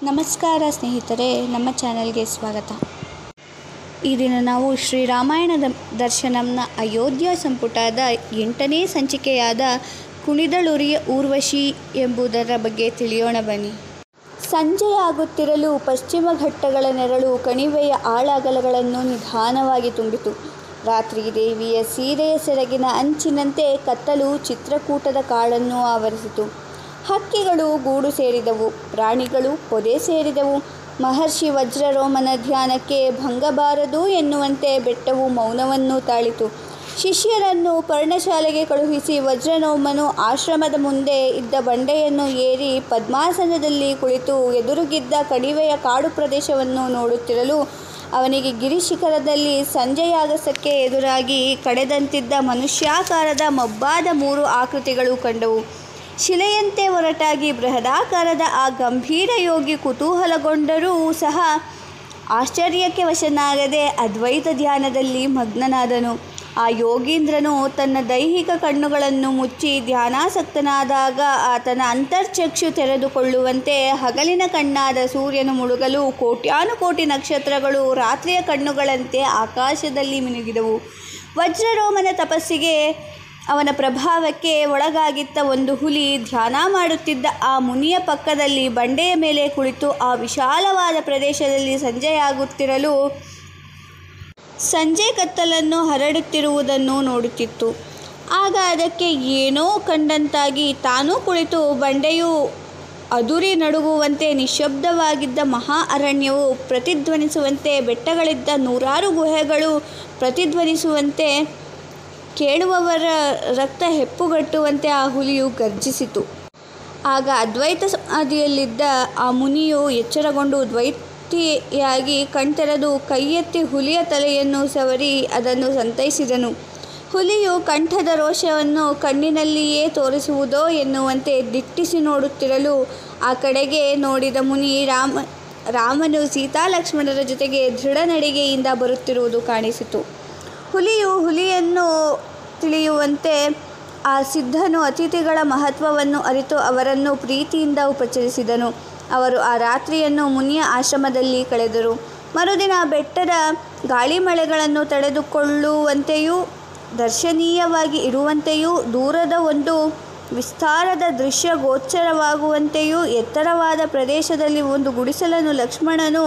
ನಮಸ್ಕಾರ ಸ್ನೇಹಿತರೆ ನಮ್ಮ ಚಾನಲ್ಗೆ ಸ್ವಾಗತ ಈ ದಿನ ನಾವು ಶ್ರೀರಾಮಾಯಣ ದ ದರ್ಶನಂನ ಅಯೋಧ್ಯ ಸಂಪುಟದ ಎಂಟನೇ ಸಂಚಿಕೆಯಾದ ಕುಣಿದಳುರಿಯ ಊರ್ವಶಿ ಎಂಬುದರ ಬಗ್ಗೆ ತಿಳಿಯೋಣ ಬನ್ನಿ ಸಂಜೆಯಾಗುತ್ತಿರಲು ಪಶ್ಚಿಮ ಘಟ್ಟಗಳ ನೆರಳು ಕಣಿವೆಯ ಆಳಗಲಗಳನ್ನು ನಿಧಾನವಾಗಿ ತುಂಬಿತು ರಾತ್ರಿ ದೇವಿಯ ಸೀರೆಯ ಸೆರಗಿನ ಅಂಚಿನಂತೆ ಕತ್ತಲು ಚಿತ್ರಕೂಟದ ಕಾಡನ್ನು ಆವರಿಸಿತು ಹಕ್ಕಿಗಳು ಗೂಡು ಸೇರಿದವು ಪ್ರಾಣಿಗಳು ಪೊದೆ ಸೇರಿದವು ಮಹರ್ಷಿ ವಜ್ರರೋಮನ ಧ್ಯಾನಕ್ಕೆ ಭಂಗಬಾರದು ಎನ್ನುವಂತೆ ಬೆಟ್ಟವು ಮೌನವನ್ನು ತಾಳಿತು ಶಿಷ್ಯರನ್ನು ಪರ್ಣಶಾಲೆಗೆ ಕಳುಹಿಸಿ ವಜ್ರನೋಮನು ಆಶ್ರಮದ ಮುಂದೆ ಇದ್ದ ಬಂಡೆಯನ್ನು ಏರಿ ಪದ್ಮಾಸನದಲ್ಲಿ ಕುಳಿತು ಎದುರುಗಿದ್ದ ಕಣಿವೆಯ ಕಾಡು ಪ್ರದೇಶವನ್ನು ನೋಡುತ್ತಿರಲು ಅವನಿಗೆ ಗಿರಿಶಿಖರದಲ್ಲಿ ಸಂಜೆಯಾಗಸಕ್ಕೆ ಎದುರಾಗಿ ಕಡೆದಂತಿದ್ದ ಮನುಷ್ಯಾಕಾರದ ಮಬ್ಬಾದ ಮೂರು ಆಕೃತಿಗಳು ಕಂಡವು ಶಿಲೆಯಂತೆ ಹೊರಟಾಗಿ ಬೃಹದಾಕಾರದ ಆ ಗಂಭೀರ ಯೋಗಿ ಕುತೂಹಲಗೊಂಡರೂ ಸಹ ಆಶ್ಚರ್ಯಕ್ಕೆ ವಶನಾಗದೆ ಅದ್ವೈತ ಧ್ಯಾನದಲ್ಲಿ ಮಗ್ನನಾದನು ಆ ಯೋಗೀಂದ್ರನು ತನ್ನ ದೈಹಿಕ ಕಣ್ಣುಗಳನ್ನು ಮುಚ್ಚಿ ಧ್ಯಾನಾಸಕ್ತನಾದಾಗ ಆತನ ಅಂತರ್ಚಕ್ಷು ತೆರೆದುಕೊಳ್ಳುವಂತೆ ಹಗಲಿನ ಕಣ್ಣಾದ ಸೂರ್ಯನು ಮುಳುಗಲು ಕೋಟ್ಯಾನುಕೋಟಿ ನಕ್ಷತ್ರಗಳು ರಾತ್ರಿಯ ಕಣ್ಣುಗಳಂತೆ ಆಕಾಶದಲ್ಲಿ ಮಿನುಗಿದವು ವಜ್ರರೋಮನ ತಪಸ್ಸಿಗೆ ಅವನ ಪ್ರಭಾವಕ್ಕೆ ಒಳಗಾಗಿದ್ದ ಒಂದು ಹುಲಿ ಧ್ಯಾನ ಮಾಡುತ್ತಿದ್ದ ಆ ಮುನಿಯ ಪಕ್ಕದಲ್ಲಿ ಬಂಡೆಯ ಮೇಲೆ ಕುಳಿತು ಆ ವಿಶಾಲವಾದ ಪ್ರದೇಶದಲ್ಲಿ ಸಂಜೆಯಾಗುತ್ತಿರಲು ಸಂಜೆ ಕತ್ತಲನ್ನು ಹರಡುತ್ತಿರುವುದನ್ನು ನೋಡುತ್ತಿತ್ತು ಆಗ ಅದಕ್ಕೆ ಏನೋ ಕಂಡಂತಾಗಿ ತಾನೂ ಕುಳಿತು ಬಂಡೆಯು ಅದುರಿ ನಡುಗುವಂತೆ ನಿಶ್ಶಬ್ದವಾಗಿದ್ದ ಮಹಾ ಅರಣ್ಯವು ಪ್ರತಿಧ್ವನಿಸುವಂತೆ ಬೆಟ್ಟಗಳಿದ್ದ ನೂರಾರು ಗುಹೆಗಳು ಪ್ರತಿಧ್ವನಿಸುವಂತೆ ಕೇಳುವವರ ರಕ್ತ ಹೆಪ್ಪುಗಟ್ಟುವಂತೆ ಆ ಹುಲಿಯು ಗರ್ಜಿಸಿತು ಆಗ ಅದ್ವೈತ ಸಮಾಧಿಯಲ್ಲಿದ್ದ ಆ ಮುನಿಯು ಎಚ್ಚರಗೊಂಡು ದ್ವೈತಿಯಾಗಿ ಕಣ್ತೆರೆದು ಕೈಯೆತ್ತಿ ಹುಲಿಯ ತಲೆಯನ್ನು ಸವರಿ ಅದನ್ನು ಸಂತೈಸಿದನು ಹುಲಿಯು ಕಂಠದ ರೋಷವನ್ನು ಕಣ್ಣಿನಲ್ಲಿಯೇ ತೋರಿಸುವುದೋ ಎನ್ನುವಂತೆ ದಿಟ್ಟಿಸಿ ನೋಡುತ್ತಿರಲು ಆ ಕಡೆಗೆ ನೋಡಿದ ಮುನಿ ರಾಮ ರಾಮನು ಸೀತಾಲಕ್ಷ್ಮಣರ ಜೊತೆಗೆ ದೃಢ ನಡಿಗೆಯಿಂದ ಬರುತ್ತಿರುವುದು ಕಾಣಿಸಿತು ಹುಲಿಯು ಹುಲಿಯನ್ನು ತಿಳಿಯುವಂತೆ ಆ ಸಿದ್ಧನು ಅತಿಥಿಗಳ ಮಹತ್ವವನ್ನು ಅರಿತು ಅವರನ್ನು ಪ್ರೀತಿಯಿಂದ ಉಪಚರಿಸಿದನು ಅವರು ಆ ರಾತ್ರಿಯನ್ನು ಮುನಿಯ ಆಶ್ರಮದಲ್ಲಿ ಕಳೆದರು ಮರುದಿನ ಬೆಟ್ಟದ ಗಾಳಿಮಳೆಗಳನ್ನು ತಡೆದುಕೊಳ್ಳುವಂತೆಯೂ ದರ್ಶನೀಯವಾಗಿ ಇರುವಂತೆಯೂ ದೂರದ ಒಂದು ವಿಸ್ತಾರದ ದೃಶ್ಯ ಗೋಚರವಾಗುವಂತೆಯೂ ಎತ್ತರವಾದ ಪ್ರದೇಶದಲ್ಲಿ ಒಂದು ಗುಡಿಸಲನ್ನು ಲಕ್ಷ್ಮಣನು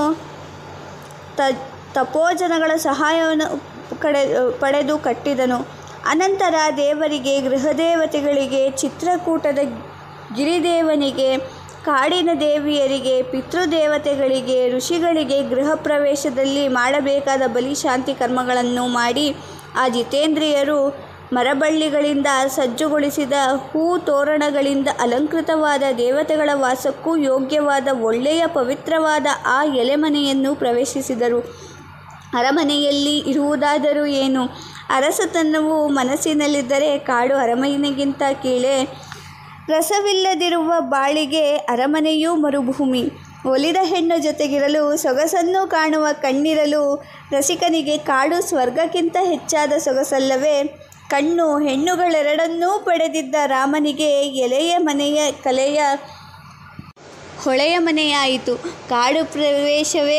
ತ ತಪೋಜನಗಳ ಸಹಾಯವನ್ನು ಕಡೆ ಪಡೆದು ಕಟ್ಟಿದನು ಅನಂತರ ದೇವರಿಗೆ ಗೃಹದೇವತೆಗಳಿಗೆ ಚಿತ್ರಕೂಟದ ಗಿರಿದೇವನಿಗೆ ಕಾಡಿನ ದೇವಿಯರಿಗೆ ಪಿತೃದೇವತೆಗಳಿಗೆ ಋಷಿಗಳಿಗೆ ಗೃಹ ಪ್ರವೇಶದಲ್ಲಿ ಮಾಡಬೇಕಾದ ಬಲಿಶಾಂತಿ ಕರ್ಮಗಳನ್ನು ಮಾಡಿ ಆ ಜಿತೇಂದ್ರಿಯರು ಮರಬಳ್ಳಿಗಳಿಂದ ಸಜ್ಜುಗೊಳಿಸಿದ ಹೂ ತೋರಣಗಳಿಂದ ಅಲಂಕೃತವಾದ ದೇವತೆಗಳ ವಾಸಕ್ಕೂ ಯೋಗ್ಯವಾದ ಒಳ್ಳೆಯ ಪವಿತ್ರವಾದ ಆ ಎಲೆಮನೆಯನ್ನು ಪ್ರವೇಶಿಸಿದರು ಅರಮನೆಯಲ್ಲಿ ಇರುವುದಾದರೂ ಏನು ಅರಸತನವು ಮನಸ್ಸಿನಲ್ಲಿದ್ದರೆ ಕಾಡು ಅರಮನೆಗಿಂತ ಕೀಳೇ ರಸವಿಲ್ಲದಿರುವ ಬಾಳಿಗೆ ಅರಮನೆಯೂ ಮರುಭೂಮಿ ಒಲಿದ ಹೆಣ್ಣು ಜೊತೆಗಿರಲು ಸೊಗಸನ್ನು ಕಾಣುವ ಕಣ್ಣಿರಲು ರಸಿಕನಿಗೆ ಕಾಡು ಸ್ವರ್ಗಕ್ಕಿಂತ ಹೆಚ್ಚಾದ ಸೊಗಸಲ್ಲವೇ ಕಣ್ಣು ಹೆಣ್ಣುಗಳೆರಡನ್ನೂ ಪಡೆದಿದ್ದ ರಾಮನಿಗೆ ಎಲೆಯ ಮನೆಯ ಕಲೆಯ ಹೊಳೆಯ ಮನೆಯಾಯಿತು ಕಾಡು ಪ್ರವೇಶವೇ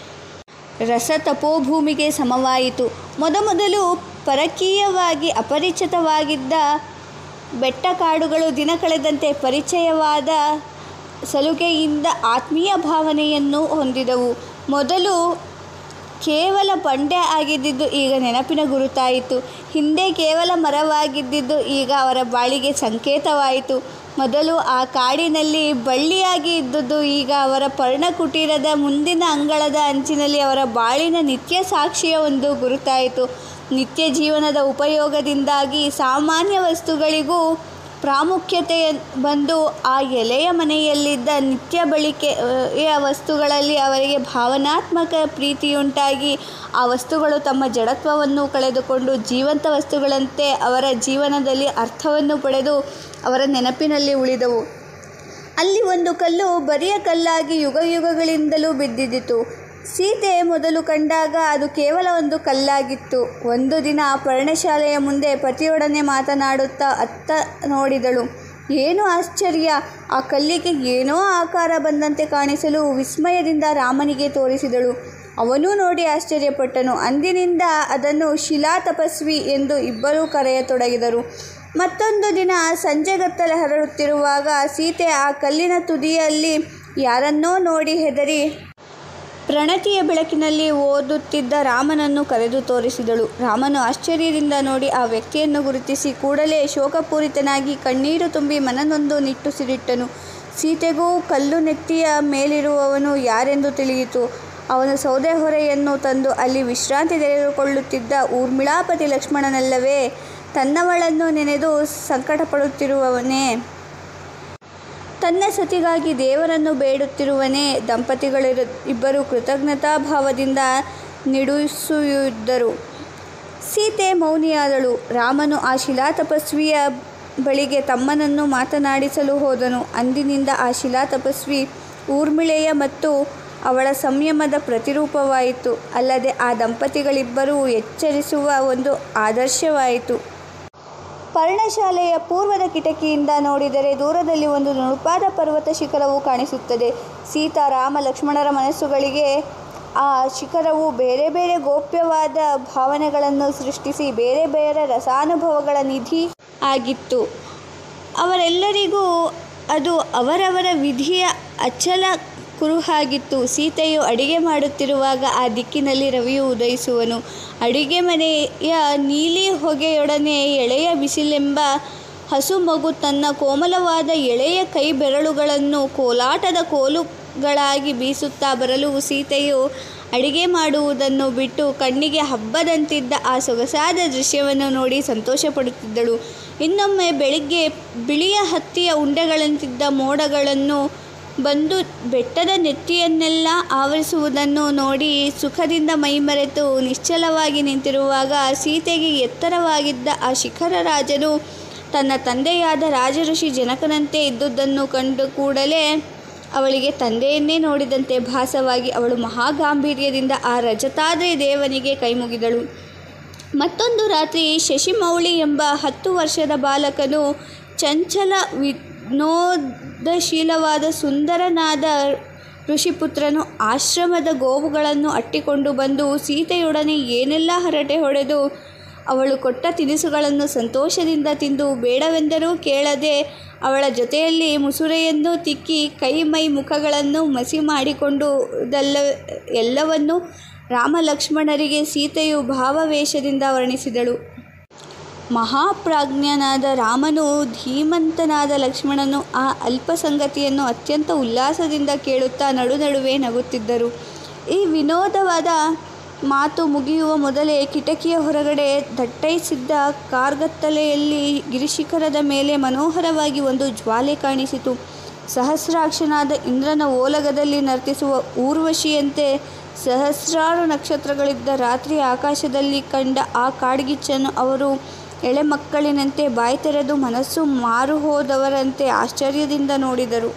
ರಸತಪೋಭೂಮಿಗೆ ಸಮವಾಯಿತು ಮೊದಮೊದಲು ಪರಕೀಯವಾಗಿ ಅಪರಿಚಿತವಾಗಿದ್ದ ಬೆಟ್ಟ ಕಾಡುಗಳು ದಿನ ಕಳೆದಂತೆ ಪರಿಚಯವಾದ ಸಲುಗೆಯಿಂದ ಆತ್ಮೀಯ ಭಾವನೆಯನ್ನು ಹೊಂದಿದವು ಮೊದಲು ಕೇವಲ ಬಂಡೆ ಆಗಿದ್ದಿದ್ದು ಈಗ ನೆನಪಿನ ಗುರುತಾಯಿತು ಹಿಂದೆ ಕೇವಲ ಮರವಾಗಿದ್ದಿದ್ದು ಈಗ ಅವರ ಬಾಳಿಗೆ ಸಂಕೇತವಾಯಿತು ಮೊದಲು ಆ ಕಾಡಿನಲ್ಲಿ ಬಳ್ಳಿಯಾಗಿ ಇದ್ದುದು ಈಗ ಅವರ ಪರ್ಣಕುಟೀರದ ಮುಂದಿನ ಅಂಗಳದ ಅಂಚಿನಲ್ಲಿ ಅವರ ಬಾಳಿನ ನಿತ್ಯ ಸಾಕ್ಷಿಯ ಒಂದು ಗುರುತಾಯಿತು ನಿತ್ಯ ಜೀವನದ ಉಪಯೋಗದಿಂದಾಗಿ ಸಾಮಾನ್ಯ ವಸ್ತುಗಳಿಗೂ ಪ್ರಾಮುಖ್ಯತೆ ಬಂದು ಆ ಎಲೆಯ ಮನೆಯಲ್ಲಿದ್ದ ನಿತ್ಯ ಬಳಕೆಯ ವಸ್ತುಗಳಲ್ಲಿ ಅವರಿಗೆ ಭಾವನಾತ್ಮಕ ಪ್ರೀತಿಯುಂಟಾಗಿ ಆ ವಸ್ತುಗಳು ತಮ್ಮ ಜಡತ್ವವನ್ನು ಕಳೆದುಕೊಂಡು ಜೀವಂತ ವಸ್ತುಗಳಂತೆ ಅವರ ಜೀವನದಲ್ಲಿ ಅರ್ಥವನ್ನು ಪಡೆದು ಅವರ ನೆನಪಿನಲ್ಲಿ ಉಳಿದವು ಅಲ್ಲಿ ಒಂದು ಕಲ್ಲು ಬರಿಯ ಕಲ್ಲಾಗಿ ಯುಗ ಯುಗಗಳಿಂದಲೂ ಬಿದ್ದಿದ್ದಿತು ಸೀತೆ ಮೊದಲು ಕಂಡಾಗ ಅದು ಕೇವಲ ಒಂದು ಕಲ್ಲಾಗಿತ್ತು ಒಂದು ದಿನ ಪರ್ಣಶಾಲೆಯ ಮುಂದೆ ಪತಿಯೊಡನೆ ಮಾತನಾಡುತ್ತಾ ಅತ್ತ ನೋಡಿದಳು ಏನು ಆಶ್ಚರ್ಯ ಆ ಕಲ್ಲಿಗೆ ಏನೋ ಆಕಾರ ಬಂದಂತೆ ಕಾಣಿಸಲು ವಿಸ್ಮಯದಿಂದ ರಾಮನಿಗೆ ತೋರಿಸಿದಳು ಅವನೂ ನೋಡಿ ಆಶ್ಚರ್ಯಪಟ್ಟನು ಅಂದಿನಿಂದ ಅದನ್ನು ಶಿಲಾ ತಪಸ್ವಿ ಎಂದು ಇಬ್ಬರೂ ಕರೆಯತೊಡಗಿದರು ಮತ್ತೊಂದು ದಿನ ಸಂಜೆಗತ್ತಲೆ ಹರಡುತ್ತಿರುವಾಗ ಸೀತೆ ಆ ಕಲ್ಲಿನ ತುದಿಯಲ್ಲಿ ಯಾರನ್ನೋ ನೋಡಿ ಹೆದರಿ ಪ್ರಣತಿಯ ಬೆಳಕಿನಲ್ಲಿ ಓದುತ್ತಿದ್ದ ರಾಮನನ್ನು ಕರೆದು ತೋರಿಸಿದಳು ರಾಮನು ಆಶ್ಚರ್ಯದಿಂದ ನೋಡಿ ಆ ವ್ಯಕ್ತಿಯನ್ನು ಗುರುತಿಸಿ ಕೂಡಲೇ ಶೋಕಪೂರಿತನಾಗಿ ಕಣ್ಣೀರು ತುಂಬಿ ಮನನೊಂದು ನಿಟ್ಟುಸಿರಿಟ್ಟನು ಸೀತೆಗೂ ಕಲ್ಲು ನೆತ್ತಿಯ ಮೇಲಿರುವವನು ಯಾರೆಂದು ತಿಳಿಯಿತು ಅವನು ಸೌದೆ ಹೊರೆಯನ್ನು ತಂದು ಅಲ್ಲಿ ವಿಶ್ರಾಂತಿ ತೆಗೆದುಕೊಳ್ಳುತ್ತಿದ್ದ ಊರ್ಮಿಳಾಪತಿ ಲಕ್ಷ್ಮಣನಲ್ಲವೇ ತನ್ನವಳನ್ನು ನೆನೆದು ಸಂಕಟಪಡುತ್ತಿರುವವನೇ ತನ್ನ ಸತಿಗಾಗಿ ದೇವರನ್ನು ಬೇಡುತ್ತಿರುವನೇ ದಂಪತಿಗಳಿರು ಇಬ್ಬರು ಕೃತಜ್ಞತಾಭಾವದಿಂದ ನಿಡುಸುತ್ತಿದ್ದರು ಸೀತೆ ಮೌನಿಯಾದಳು ರಾಮನು ಆ ಶಿಲಾ ತಪಸ್ವಿಯ ಬಳಿಗೆ ತಮ್ಮನನ್ನು ಮಾತನಾಡಿಸಲು ಹೋದನು ಅಂದಿನಿಂದ ಆ ಶಿಲಾ ತಪಸ್ವಿ ಊರ್ಮಿಳೆಯ ಮತ್ತು ಅವಳ ಸಂಯಮದ ಪ್ರತಿರೂಪವಾಯಿತು ಅಲ್ಲದೆ ಆ ದಂಪತಿಗಳಿಬ್ಬರೂ ಎಚ್ಚರಿಸುವ ಒಂದು ಆದರ್ಶವಾಯಿತು ಪರ್ಣಶಾಲೆಯ ಪೂರ್ವದ ಕಿಟಕಿಯಿಂದ ನೋಡಿದರೆ ದೂರದಲ್ಲಿ ಒಂದು ನುಣುಪಾದ ಪರ್ವತ ಶಿಖರವು ಕಾಣಿಸುತ್ತದೆ ಸೀತಾ ರಾಮ ಲಕ್ಷ್ಮಣರ ಮನಸ್ಸುಗಳಿಗೆ ಆ ಶಿಖರವು ಬೇರೆ ಬೇರೆ ಗೋಪ್ಯವಾದ ಭಾವನೆಗಳನ್ನು ಸೃಷ್ಟಿಸಿ ಬೇರೆ ಬೇರೆ ರಸಾನುಭವಗಳ ನಿಧಿ ಆಗಿತ್ತು ಅವರೆಲ್ಲರಿಗೂ ಅದು ಅವರವರ ವಿಧಿಯ ಅಚಲ ಕುರುಹಾಗಿತ್ತು ಸೀತೆಯು ಅಡಿಗೆ ಮಾಡುತ್ತಿರುವಾಗ ಆ ದಿಕ್ಕಿನಲ್ಲಿ ರವಿಯು ಉದಯಿಸುವನು ಅಡಿಗೆ ಮನೆಯ ನೀಲಿ ಹೊಗೆಯೊಡನೆ ಎಳೆಯ ಬಿಸಿಲೆಂಬ ಹಸು ಮಗು ತನ್ನ ಕೋಮಲವಾದ ಎಳೆಯ ಕೈ ಬೆರಳುಗಳನ್ನು ಕೋಲಾಟದ ಕೋಲುಗಳಾಗಿ ಬೀಸುತ್ತಾ ಬರಲು ಸೀತೆಯು ಅಡಿಗೆ ಮಾಡುವುದನ್ನು ಬಿಟ್ಟು ಕಣ್ಣಿಗೆ ಹಬ್ಬದಂತಿದ್ದ ಆ ಸೊಗಸಾದ ದೃಶ್ಯವನ್ನು ನೋಡಿ ಸಂತೋಷಪಡುತ್ತಿದ್ದಳು ಇನ್ನೊಮ್ಮೆ ಬೆಳಿಗ್ಗೆ ಬಿಳಿಯ ಹತ್ತಿಯ ಉಂಡೆಗಳಂತಿದ್ದ ಮೋಡಗಳನ್ನು ಬಂದು ಬೆಟ್ಟದ ನೆತ್ತಿಯನ್ನೆಲ್ಲ ಆವರಿಸುವುದನ್ನು ನೋಡಿ ಸುಖದಿಂದ ಮೈಮರೆತು ನಿಶ್ಚಲವಾಗಿ ನಿಂತಿರುವಾಗ ಸೀತೆಗೆ ಎತ್ತರವಾಗಿದ್ದ ಆ ಶಿಖರ ರಾಜನು ತನ್ನ ತಂದೆಯಾದ ರಾಜಋಷಿ ಜನಕನಂತೆ ಇದ್ದುದನ್ನು ಕಂಡು ಕೂಡಲೇ ಅವಳಿಗೆ ತಂದೆಯನ್ನೇ ನೋಡಿದಂತೆ ಭಾಸವಾಗಿ ಅವಳು ಮಹಾಗಾಂಭೀರ್ಯದಿಂದ ಆ ರಜತಾದ್ರಿ ದೇವನಿಗೆ ಕೈಮುಗಿದಳು ಮತ್ತೊಂದು ರಾತ್ರಿ ಶಶಿಮೌಳಿ ಎಂಬ ಹತ್ತು ವರ್ಷದ ಬಾಲಕನು ಚಂಚಲ ವಿನೋದಶೀಲವಾದ ಸುಂದರನಾದ ಋಷಿಪುತ್ರನು ಆಶ್ರಮದ ಗೋವುಗಳನ್ನು ಅಟ್ಟಿಕೊಂಡು ಬಂದು ಸೀತೆಯೊಡನೆ ಏನೆಲ್ಲ ಹರಟೆ ಹೊಡೆದು ಅವಳು ಕೊಟ್ಟ ತಿನಿಸುಗಳನ್ನು ಸಂತೋಷದಿಂದ ತಿಂದು ಬೇಡವೆಂದರೂ ಕೇಳದೆ ಅವಳ ಜೊತೆಯಲ್ಲಿ ಮುಸುರೆಯನ್ನು ತಿಕ್ಕಿ ಕೈ ಮೈ ಮುಖಗಳನ್ನು ಮಸಿ ಮಾಡಿಕೊಂಡುದೆಲ್ಲ ಎಲ್ಲವನ್ನೂ ರಾಮ ಲಕ್ಷ್ಮಣರಿಗೆ ಸೀತೆಯು ಭಾವವೇಷದಿಂದ ವರ್ಣಿಸಿದಳು ಮಹಾಪ್ರಾಜ್ಞನಾದ ರಾಮನು ಧೀಮಂತನಾದ ಲಕ್ಷ್ಮಣನು ಆ ಅಲ್ಪ ಸಂಗತಿಯನ್ನು ಅತ್ಯಂತ ಉಲ್ಲಾಸದಿಂದ ಕೇಳುತ್ತಾ ನಡು ನಡುವೆ ನಗುತ್ತಿದ್ದರು ಈ ವಿನೋದವಾದ ಮಾತು ಮುಗಿಯುವ ಮೊದಲೇ ಕಿಟಕಿಯ ಹೊರಗಡೆ ದಟ್ಟೈಸಿದ್ದ ಕಾರ್ಗತ್ತಲೆಯಲ್ಲಿ ಗಿರಿಶಿಖರದ ಮೇಲೆ ಮನೋಹರವಾಗಿ ಒಂದು ಜ್ವಾಲೆ ಕಾಣಿಸಿತು ಸಹಸ್ರಾಕ್ಷನಾದ ಇಂದ್ರನ ಓಲಗದಲ್ಲಿ ನರ್ತಿಸುವ ಊರ್ವಶಿಯಂತೆ ಸಹಸ್ರಾರು ನಕ್ಷತ್ರಗಳಿದ್ದ ರಾತ್ರಿ ಆಕಾಶದಲ್ಲಿ ಕಂಡ ಆ ಕಾಡ್ಗಿಚ್ಚನ್ನು ಅವರು ಎಳೆ ಮಕ್ಕಳಿನಂತೆ ಬಾಯಿ ತೆರೆದು ಮನಸ್ಸು ಮಾರು ಹೋದವರಂತೆ ಆಶ್ಚರ್ಯದಿಂದ ನೋಡಿದರು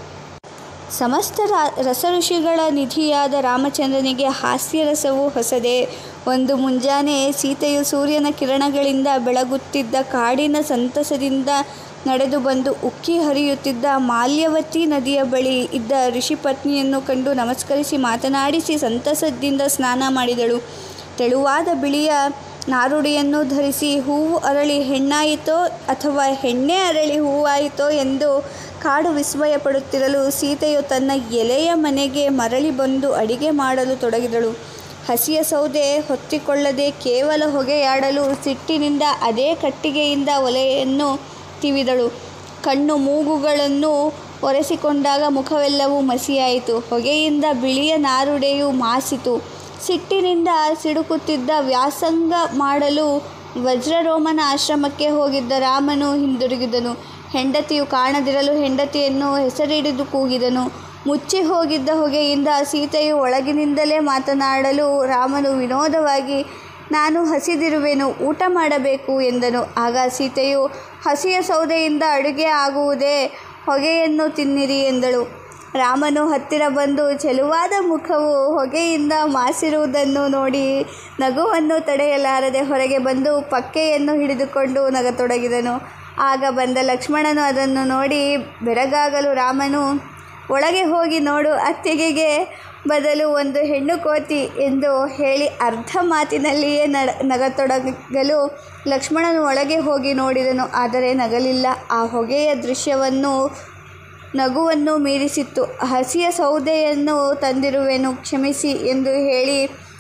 ಸಮಸ್ತ ರಾ ರಸಋಷಿಗಳ ನಿಧಿಯಾದ ರಾಮಚಂದ್ರನಿಗೆ ಹಾಸ್ಯರಸವು ಹೊಸದೇ ಒಂದು ಮುಂಜಾನೆ ಸೀತೆಯು ಸೂರ್ಯನ ಕಿರಣಗಳಿಂದ ಬೆಳಗುತ್ತಿದ್ದ ಕಾಡಿನ ಸಂತಸದಿಂದ ನಡೆದು ಬಂದು ಉಕ್ಕಿ ಹರಿಯುತ್ತಿದ್ದ ಮಾಲ್ಯವತಿ ನದಿಯ ಬಳಿ ಇದ್ದ ಋಷಿಪತ್ನಿಯನ್ನು ಕಂಡು ನಮಸ್ಕರಿಸಿ ಮಾತನಾಡಿಸಿ ಸಂತಸದಿಂದ ಸ್ನಾನ ಮಾಡಿದಳು ತೆಳುವಾದ ಬಿಳಿಯ ನಾರುಡಿಯನ್ನು ಧರಿಸಿ ಹೂವು ಅರಳಿ ಹೆಣ್ಣಾಯಿತೋ ಅಥವಾ ಹೆಣ್ಣೆ ಅರಳಿ ಹೂವಾಯಿತೋ ಎಂದು ಕಾಡು ವಿಸ್ಮಯ ಪಡುತ್ತಿರಲು ಸೀತೆಯು ತನ್ನ ಎಲೆಯ ಮನೆಗೆ ಮರಳಿ ಬಂದು ಅಡಿಗೆ ಮಾಡಲು ತೊಡಗಿದಳು ಹಸಿಯ ಸೌದೆ ಹೊತ್ತಿಕೊಳ್ಳದೆ ಕೇವಲ ಹೊಗೆಯಾಡಲು ಸಿಟ್ಟಿನಿಂದ ಅದೇ ಕಟ್ಟಿಗೆಯಿಂದ ಒಲೆಯನ್ನು ತಿವಿದಳು ಕಣ್ಣು ಮೂಗುಗಳನ್ನು ಒರೆಸಿಕೊಂಡಾಗ ಮುಖವೆಲ್ಲವೂ ಮಸಿಯಾಯಿತು ಹೊಗೆಯಿಂದ ಬಿಳಿಯ ನಾರುಡೆಯು ಮಾಸಿತು ಸಿಟ್ಟಿನಿಂದ ಸಿಡುಕುತ್ತಿದ್ದ ವ್ಯಾಸಂಗ ಮಾಡಲು ವಜ್ರರೋಮನ ಆಶ್ರಮಕ್ಕೆ ಹೋಗಿದ್ದ ರಾಮನು ಹಿಂದಿರುಗಿದನು ಹೆಂಡತಿಯು ಕಾಣದಿರಲು ಹೆಂಡತಿಯನ್ನು ಹೆಸರಿಡಿದು ಕೂಗಿದನು ಮುಚ್ಚಿ ಹೋಗಿದ್ದ ಹೊಗೆಯಿಂದ ಸೀತೆಯು ಒಳಗಿನಿಂದಲೇ ಮಾತನಾಡಲು ರಾಮನು ವಿನೋದವಾಗಿ ನಾನು ಹಸಿದಿರುವೆನು ಊಟ ಮಾಡಬೇಕು ಎಂದನು ಆಗ ಸೀತೆಯು ಹಸಿಯ ಸೌದೆಯಿಂದ ಅಡುಗೆ ಆಗುವುದೇ ಹೊಗೆಯನ್ನು ತಿನ್ನಿರಿ ಎಂದಳು ರಾಮನು ಹತ್ತಿರ ಬಂದು ಚೆಲುವಾದ ಮುಖವು ಹೊಗೆಯಿಂದ ಮಾಸಿರುವುದನ್ನು ನೋಡಿ ನಗುವನ್ನು ತಡೆಯಲಾರದೆ ಹೊರಗೆ ಬಂದು ಪಕ್ಕೆಯನ್ನು ಹಿಡಿದುಕೊಂಡು ನಗತೊಡಗಿದನು ಆಗ ಬಂದ ಲಕ್ಷ್ಮಣನು ಅದನ್ನು ನೋಡಿ ಬೆರಗಾಗಲು ರಾಮನು ಒಳಗೆ ಹೋಗಿ ನೋಡು ಅತ್ತಿಗೆಗೆ ಬದಲು ಒಂದು ಹೆಣ್ಣು ಕೋತಿ ಎಂದು ಹೇಳಿ ಅರ್ಧ ಮಾತಿನಲ್ಲಿಯೇ ನಡ ನಗತೊಡಗಲು ಲಕ್ಷ್ಮಣನು ಒಳಗೆ ಹೋಗಿ ನೋಡಿದನು ಆದರೆ ನಗಲಿಲ್ಲ ಆ ಹೊಗೆಯ ದೃಶ್ಯವನ್ನು ನಗುವನ್ನು ಮೀರಿಸಿತ್ತು ಹಸಿಯ ಸೌದೆಯನ್ನು ತಂದಿರುವೆನು ಕ್ಷಮಿಸಿ ಎಂದು ಹೇಳಿ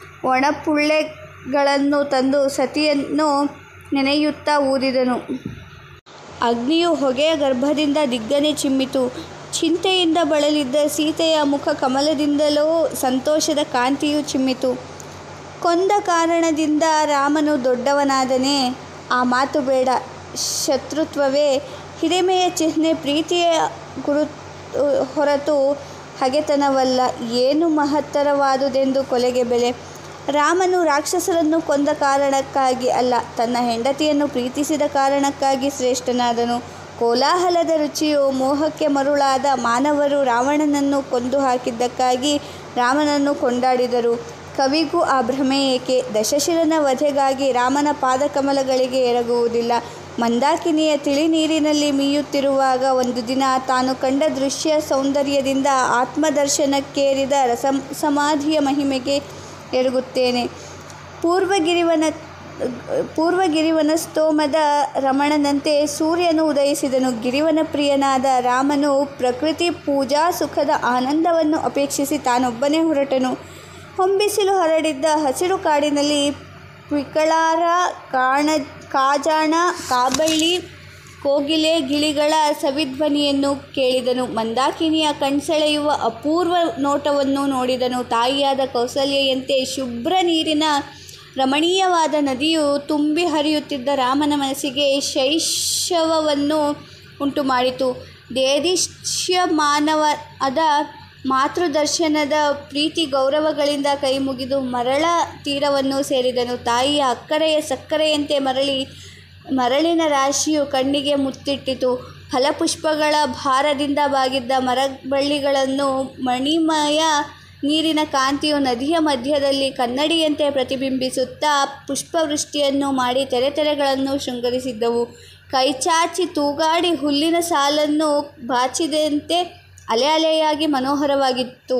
ಒಣಪುಳ್ಳೆಗಳನ್ನು ತಂದು ಸತಿಯನ್ನು ನೆನೆಯುತ್ತಾ ಊದಿದನು ಅಗ್ನಿಯು ಹೊಗೆಯ ಗರ್ಭದಿಂದ ದಿಗ್ಗನೆ ಚಿಮ್ಮಿತು ಚಿಂತೆಯಿಂದ ಬಳಲಿದ್ದ ಸೀತೆಯ ಮುಖ ಕಮಲದಿಂದಲೂ ಸಂತೋಷದ ಕಾಂತಿಯು ಚಿಮ್ಮಿತು ಕೊಂದ ಕಾರಣದಿಂದ ರಾಮನು ದೊಡ್ಡವನಾದನೇ ಆ ಮಾತು ಬೇಡ ಶತ್ರುತ್ವವೇ ಹಿರಿಮೆಯ ಚಿಹ್ನೆ ಪ್ರೀತಿಯ ಗುರು ಹೊರತು ಹಗೆತನವಲ್ಲ ಏನು ಮಹತ್ತರವಾದುದೆಂದು ಕೊಲೆಗೆ ಬೆಲೆ ರಾಮನು ರಾಕ್ಷಸರನ್ನು ಕೊಂದ ಕಾರಣಕ್ಕಾಗಿ ಅಲ್ಲ ತನ್ನ ಹೆಂಡತಿಯನ್ನು ಪ್ರೀತಿಸಿದ ಕಾರಣಕ್ಕಾಗಿ ಶ್ರೇಷ್ಠನಾದನು ಕೋಲಾಹಲದ ರುಚಿಯು ಮೋಹಕ್ಕೆ ಮರುಳಾದ ಮಾನವರು ರಾವಣನನ್ನು ಕೊಂದು ಹಾಕಿದ್ದಕ್ಕಾಗಿ ರಾಮನನ್ನು ಕೊಂಡಾಡಿದರು ಕವಿಗೂ ಆ ಭ್ರಮೆ ಏಕೆ ದಶಶಿರನ ವಧೆಗಾಗಿ ರಾಮನ ಪಾದಕಮಲಗಳಿಗೆ ಎರಗುವುದಿಲ್ಲ ಮಂದಾಕಿನಿಯ ತಿಳಿ ನೀರಿನಲ್ಲಿ ಮೀಯುತ್ತಿರುವಾಗ ಒಂದು ದಿನ ತಾನು ಕಂಡ ದೃಶ್ಯ ಸೌಂದರ್ಯದಿಂದ ಆತ್ಮದರ್ಶನಕ್ಕೇರಿದ ರಸ ಸಮಾಧಿಯ ಮಹಿಮೆಗೆ ಎರಗುತ್ತೇನೆ ಪೂರ್ವಗಿರಿವನ ಪೂರ್ವಗಿರಿವನ ಸ್ತೋಮದ ರಮಣನಂತೆ ಸೂರ್ಯನು ಉದಯಿಸಿದನು ಗಿರಿವನ ಪ್ರಿಯನಾದ ರಾಮನು ಪ್ರಕೃತಿ ಪೂಜಾ ಸುಖದ ಆನಂದವನ್ನು ಅಪೇಕ್ಷಿಸಿ ತಾನೊಬ್ಬನೇ ಹೊರಟನು ಹೊಂಬಿಸಿಲು ಹರಡಿದ್ದ ಹಸಿರು ಕಾಡಿನಲ್ಲಿ ವಿಕಳಾರ ಕಾಣ ಕಾಜಾಣ ಕಾಬಳ್ಳಿ ಕೋಗಿಲೆ ಗಿಳಿಗಳ ಸವಿಧ್ವನಿಯನ್ನು ಕೇಳಿದನು ಮಂದಾಕಿನಿಯ ಕಣ್ಸೆಳೆಯುವ ಅಪೂರ್ವ ನೋಟವನ್ನು ನೋಡಿದನು ತಾಯಿಯಾದ ಕೌಸಲ್ಯೆಯಂತೆ ಶುಭ್ರ ನೀರಿನ ರಮಣೀಯವಾದ ನದಿಯು ತುಂಬಿ ಹರಿಯುತ್ತಿದ್ದ ರಾಮನ ಮನಸ್ಸಿಗೆ ಶೈಶವವನ್ನು ಉಂಟುಮಾಡಿತು ದೇದಿಶ್ಯಮಾನವಾದ ಮಾತೃದರ್ಶನದ ಪ್ರೀತಿ ಗೌರವಗಳಿಂದ ಕೈಮುಗಿದು ಮರಳ ತೀರವನ್ನು ಸೇರಿದನು ತಾಯಿಯ ಅಕ್ಕರೆಯ ಸಕ್ಕರೆಯಂತೆ ಮರಳಿ ಮರಳಿನ ರಾಶಿಯು ಕಣ್ಣಿಗೆ ಮುತ್ತಿಟ್ಟಿತು ಫಲಪುಷ್ಪಗಳ ಭಾರದಿಂದ ಬಾಗಿದ್ದ ಮರಬಳ್ಳಿಗಳನ್ನು ಮಣಿಮಯ ನೀರಿನ ಕಾಂತಿಯು ನದಿಯ ಮಧ್ಯದಲ್ಲಿ ಕನ್ನಡಿಯಂತೆ ಪ್ರತಿಬಿಂಬಿಸುತ್ತಾ ಪುಷ್ಪವೃಷ್ಟಿಯನ್ನು ಮಾಡಿ ತೆರೆ ತೆರೆಗಳನ್ನು ಶೃಂಗರಿಸಿದ್ದವು ಕೈಚಾಚಿ ತೂಗಾಡಿ ಹುಲ್ಲಿನ ಸಾಲನ್ನು ಬಾಚಿದಂತೆ ಅಲೆ ಅಲೆಯಾಗಿ ಮನೋಹರವಾಗಿತ್ತು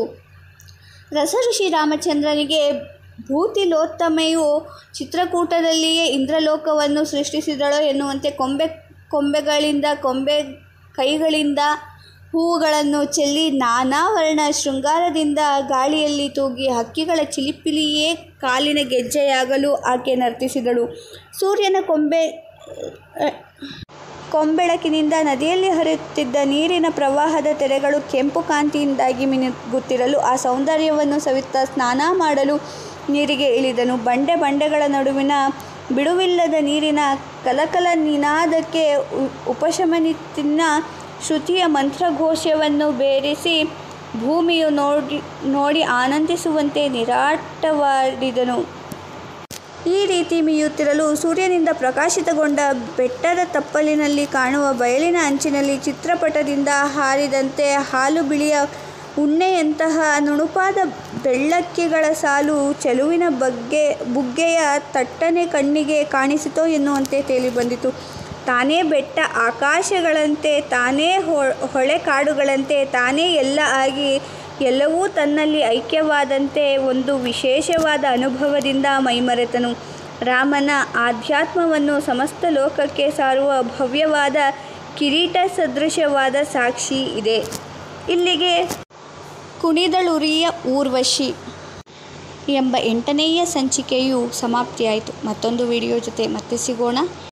ರಸಋಷಿ ರಾಮಚಂದ್ರನಿಗೆ ಭೂತಿಲೋತ್ತಮೆಯು ಚಿತ್ರಕೂಟದಲ್ಲಿಯೇ ಇಂದ್ರಲೋಕವನ್ನು ಸೃಷ್ಟಿಸಿದಳೋ ಎನ್ನುವಂತೆ ಕೊಂಬೆ ಕೊಂಬೆಗಳಿಂದ ಕೊಂಬೆ ಕೈಗಳಿಂದ ಹೂವುಗಳನ್ನು ಚೆಲ್ಲಿ ನಾನಾ ವರ್ಣ ಶೃಂಗಾರದಿಂದ ಗಾಳಿಯಲ್ಲಿ ತೂಗಿ ಹಕ್ಕಿಗಳ ಚಿಲಿಪಿಲಿಯೇ ಕಾಲಿನ ಗೆಜ್ಜೆಯಾಗಲು ಆಕೆ ನರ್ತಿಸಿದಳು ಸೂರ್ಯನ ಕೊಂಬೆ ಕೊಂಬೆಳಕಿನಿಂದ ನದಿಯಲ್ಲಿ ಹರಿಯುತ್ತಿದ್ದ ನೀರಿನ ಪ್ರವಾಹದ ತೆರೆಗಳು ಕೆಂಪು ಕಾಂತಿಯಿಂದಾಗಿ ಮಿನುಗುತ್ತಿರಲು ಆ ಸೌಂದರ್ಯವನ್ನು ಸವಿತಾ ಸ್ನಾನ ಮಾಡಲು ನೀರಿಗೆ ಇಳಿದನು ಬಂಡೆ ಬಂಡೆಗಳ ನಡುವಿನ ಬಿಡುವಿಲ್ಲದ ನೀರಿನ ಕಲಕಲ ನಿನಾದಕ್ಕೆ ಉಪಶಮನಿತ್ತಿನ ಶ್ರುತಿಯ ಮಂತ್ರಘೋಷವನ್ನು ಬೇರಿಸಿ ಭೂಮಿಯು ನೋಡಿ ನೋಡಿ ಆನಂದಿಸುವಂತೆ ನಿರಾಟವಾಡಿದನು ಈ ರೀತಿ ಮೀಯುತ್ತಿರಲು ಸೂರ್ಯನಿಂದ ಪ್ರಕಾಶಿತಗೊಂಡ ಬೆಟ್ಟದ ತಪ್ಪಲಿನಲ್ಲಿ ಕಾಣುವ ಬಯಲಿನ ಅಂಚಿನಲ್ಲಿ ಚಿತ್ರಪಟದಿಂದ ಹಾರಿದಂತೆ ಹಾಲು ಬಿಳಿಯ ಉಣ್ಣೆಯಂತಹ ನುಣುಪಾದ ಬೆಳ್ಳಕ್ಕಿಗಳ ಸಾಲು ಚೆಲುವಿನ ಬಗ್ಗೆ ಬುಗ್ಗೆಯ ತಟ್ಟನೆ ಕಣ್ಣಿಗೆ ಕಾಣಿಸಿತೋ ಎನ್ನುವಂತೆ ತೇಲಿಬಂದಿತು ತಾನೇ ಬೆಟ್ಟ ಆಕಾಶಗಳಂತೆ ತಾನೇ ಹೊಳೆ ಕಾಡುಗಳಂತೆ ತಾನೇ ಎಲ್ಲ ಆಗಿ ಎಲ್ಲವೂ ತನ್ನಲ್ಲಿ ಐಕ್ಯವಾದಂತೆ ಒಂದು ವಿಶೇಷವಾದ ಅನುಭವದಿಂದ ಮೈಮರೆತನು ರಾಮನ ಆಧ್ಯಾತ್ಮವನ್ನು ಸಮಸ್ತ ಲೋಕಕ್ಕೆ ಸಾರುವ ಭವ್ಯವಾದ ಕಿರೀಟ ಸದೃಶವಾದ ಸಾಕ್ಷಿ ಇದೆ ಇಲ್ಲಿಗೆ ಕುಣಿದಳುರಿಯ ಊರ್ವಶಿ ಎಂಬ ಎಂಟನೆಯ ಸಂಚಿಕೆಯು ಸಮಾಪ್ತಿಯಾಯಿತು ಮತ್ತೊಂದು ವಿಡಿಯೋ ಜೊತೆ ಮತ್ತೆ ಸಿಗೋಣ